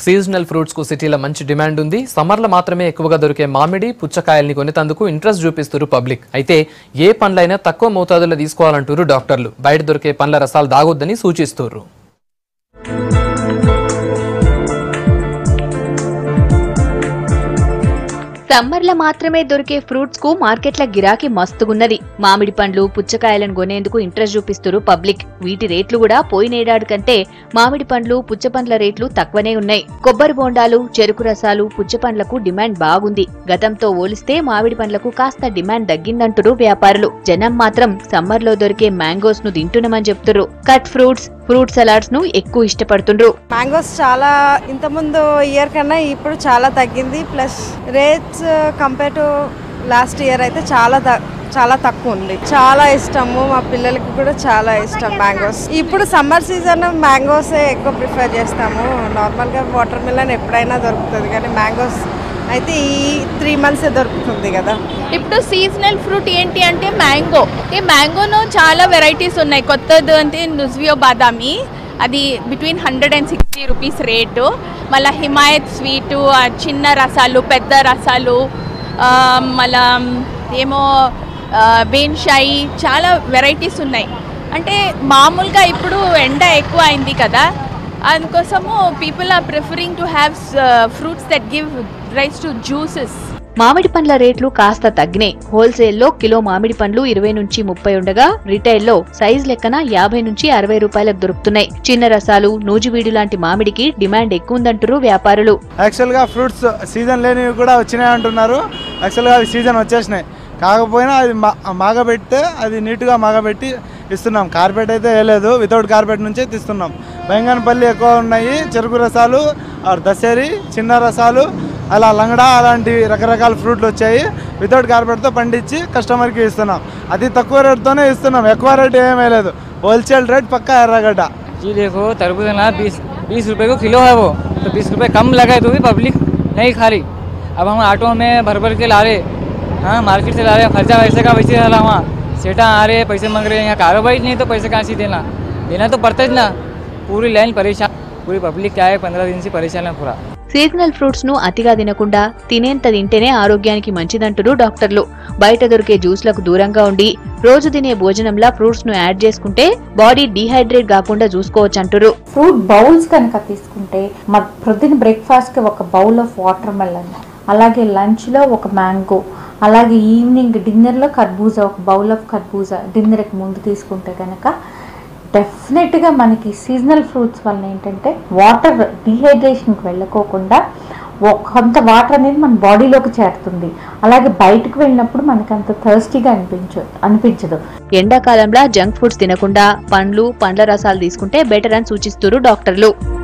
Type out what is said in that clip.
seasonal fruits కు సిటీలో మంచి డిమాండ్ ఉంది సమ్మర్లో మాత్రమే ఎక్కువగా దొరికే మామిడి పుచ్చకాయల్ని కొనేతందుకు ఇంట్రెస్ట్ చూపిస్తారు పబ్లిక్ అయితే ఏ పండ్లైనా తక్కువ మోతాదులో తీసుకోవాలంటారు డాక్టర్లు బయట దొరికే పండ్ల రసాలు దాగొద్దని సూచిస్తారు సమ్మర్లో మాత్రమే దొరికే ఫ్రూట్స్ కు మార్కెట్ల గిరాకీ మస్తుగున్నది మామిడి పండ్లు పుచ్చకాయలను కొనేందుకు ఇంట్రెస్ట్ చూపిస్తున్నారు పబ్లిక్ వీటి రేట్లు కూడా పోయినేడాది కంటే మామిడి పండ్లు పుచ్చపండ్ల రేట్లు తక్కువనే ఉన్నాయి కొబ్బరి బోండాలు చెరుకు రసాలు పుచ్చపండ్లకు డిమాండ్ బాగుంది గతంతో పోలిస్తే మామిడి పండ్లకు కాస్త డిమాండ్ తగ్గిందంటున్నారు వ్యాపారులు జనం మాత్రం సమ్మర్ లో దొరికే మ్యాంగోస్ ను తింటున్నామని చెప్తున్నారు కట్ ఫ్రూట్స్ ఫ్రూట్ సలాడ్స్ ను ఎక్కువ ఇష్టపడుతుండ్రు మ్యాంగోస్ చాలా ఇంతకుముందు ఇయర్ కన్నా ఇప్పుడు చాలా తగ్గింది plus rates compare to last year అయితే చాలా త- చాలా తక్కువ ఉంది చాలా ఇష్టము మా పిల్లలకి కూడా చాలా ఇష్టం మ్యాంగోస్ ఇప్పుడు సమ్మర్ సీజన్ మ్యాంగోసే ఎక్కువ ప్రిఫర్ చేస్తాము నార్మల్గా వాటర్ మిలన్ ఎప్పుడైనా దొరుకుతుంది కానీ మ్యాంగోస్ అయితే ఈ త్రీ మంత్సే దొరుకుతుంది కదా ఇప్పుడు సీజనల్ ఫ్రూట్ ఏంటి అంటే మ్యాంగో ఈ మ్యాంగోలో చాలా వెరైటీస్ ఉన్నాయి కొత్తది అంటే నుజ్వియో బాదామి అది between hundred and sixty rupees rate మళ్ళీ హిమాయత్ స్వీటు ఆ చిన్న రసాలు పెద్ద రసాలు ఆ, మళ్ళా ఏమో బేన్షాయి చాలా వెరైటీస్ ఉన్నాయి అంటే మామూలుగా ఇప్పుడు ఎండ ఎక్కువ అయింది కదా అందుకోసము people are preferring to have fruits that give rise to juices మామిడి పండ్ల రేట్లు కాస్త తగ్గినాయి హోల్సేల్లో కిలో మామిడి పండ్లు ఇరవై నుంచి ముప్పై ఉండగా రిటైల్లో సైజ్ లెక్కన యాభై నుంచి అరవై రూపాయలకు దొరుకుతున్నాయి చిన్న రసాలు నూజివీడు లాంటి మామిడికి డిమాండ్ ఎక్కువ ఉందంటారు వ్యాపారులు యాక్చువల్గా ఫ్రూట్స్ సీజన్ లేనివి కూడా వచ్చినాయి అంటున్నారు యాక్చువల్గా అవి సీజన్ వచ్చేసినాయి కాకపోయినా అది మా- మాగబెడితే అది నీట్గా మాగబెట్టి ఇస్తున్నాం కార్పెట్ అయితే వేయలేదు వితౌట్ కార్పెట్ నుంచే తీస్తున్నాం బెంగన్పల్లి ఎక్కువ ఉన్నాయి చెరుకు రసాలు ఆర్ దశేరి చిన్న రసాలు అలా లంగడా అలాంటి రకరకాల ఫ్రూట్లు వచ్చాయి వితౌట్ కార్పెట్తో పండించి కస్టమర్కి ఇస్తున్నాం అతి తక్కువ రేట్తోనే ఇస్తున్నాం ఎక్కువ రేట్ ఏమీ లేదు హోల్సేల్ రేట్ పక్కా ఎర్రగడ్డ जी देखो तरबूज है ना बीस बीस रुपए को किलो है वो तो बीस रुपए कम लगाए तो भी पब्लिक नहीं खा रही अब हम ऑटो में भर भर के ला रहे हाँ मार्केट से ला रहे खर्चा वैसे का वैसे डाला वहाँ सेठा आ रहे पैसे मांग रहे हैं यहाँ कारोबार नहीं तो पैसे कहाँ से देना देना तो पड़ता ही ना पूरी लाइन परेशान पूरी पब्लिक क्या है पंद्रह दिन से परेशान है पूरा సీజనల్ ఫ్రూట్స్ ను అతిగా తినకుండా తినేంత తింటేనే ఆరోగ్యానికి మంచిదంటారు డాక్టర్లు బయట దొరికే జ్యూస్లకు దూరంగా ఉండి రోజు తినే భోజనంలా ఫ్రూట్స్ ను యాడ్ చేసుకుంటే బాడీ డీహైడ్రేట్ కాకుండా చూసుకోవచ్చు అంటారు ఫ్రూట్ బౌల్స్ కనుక తీసుకుంటే మ ప్రొద్దున బ్రేక్ఫాస్ట్కి ఒక బౌల్ ఆఫ్ వాటర్ మెలన్ అలాగే లంచ్లో ఒక మ్యాంగో అలాగే ఈవినింగ్ డిన్నర్లో కర్బూజా ఒక బౌల్ ఆఫ్ కర్బూజా డిన్నర్కి ముందు తీసుకుంటే కనుక డెఫినెట్గా మనకి సీజనల్ ఫ్రూట్స్ వల్ల ఏంటంటే వాటర్ డీహైడ్రేషన్కి వెళ్ళకోకుండా ఒక- కొంత వాటర్ అనేది మన బాడీలోకి చేరుతుంది అలాగే బయటకు వెళ్ళినప్పుడు మనకి అంత థర్స్టీగా అనిపించ అనిపించదు ఎండాకాలంలో జంక్ ఫుడ్స్ తినకుండా పండ్లు పండ్ల రసాలు తీసుకుంటే బెటర్ అని సూచిస్తున్నారు డాక్టర్లు